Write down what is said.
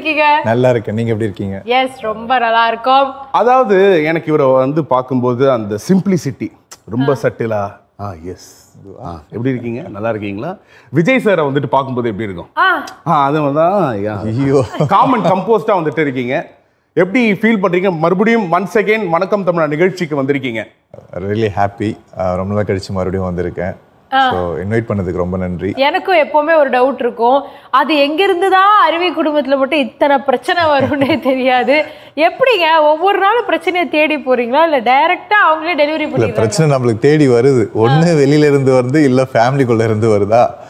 இருக்கீங்க நல்லா இருக்கேன் நீங்க எப்படி இருக்கீங்க எஸ் ரொம்ப நல்லா இருக்கும் அதாவது எனக்கு இவரை வந்து பார்க்கும்போது அந்த சிம்பிளிசிட்டி ரொம்ப சட்டிலா ஆ எஸ் ஆ எப்படி இருக்கீங்க நல்லா இருக்கீங்களா விஜய் சாரை வந்துட்டு பார்க்கும்போது எப்படி இருக்கும் ஆ ஆ அது தான் ஐயோ காமன் கம்போஸ்டா வந்துட்டு இருக்கீங்க எப்படி ஃபீல் பண்றீங்க மறுபடியும் ஒன்ஸ் அகைன் வணக்கம் தமிழா நிகழ்ச்சிக்கு வந்திருக்கீங்க ரியலி ஹாப்பி ரொம்ப நாள் கழிச்சு மறுபடியும் வந்திருக்கேன் ஸோ இன்வைட் பண்ணதுக்கு ரொம்ப நன்றி எனக்கும் எப்பவுமே ஒரு டவுட் இருக்கும் அது எங்கிருந்து தான் அருவி குடும்பத்துல மட்டும் இத்தனை பிரச்சனை வரும்னே தெரியாது எப்படிங்க ஒவ்வொரு நாளும் பிரச்சனையை தேடி போறீங்களா இல்ல டைரக்டா அவங்களே டெலிவரி இல்ல பண்ணிடுறாங்க பிரச்சனை நம்மளுக்கு தேடி வருது ஒண்ணு வெளியில இருந்து வருது இல்ல ஃபேமிலிக்குள்ள இருந்து வருதா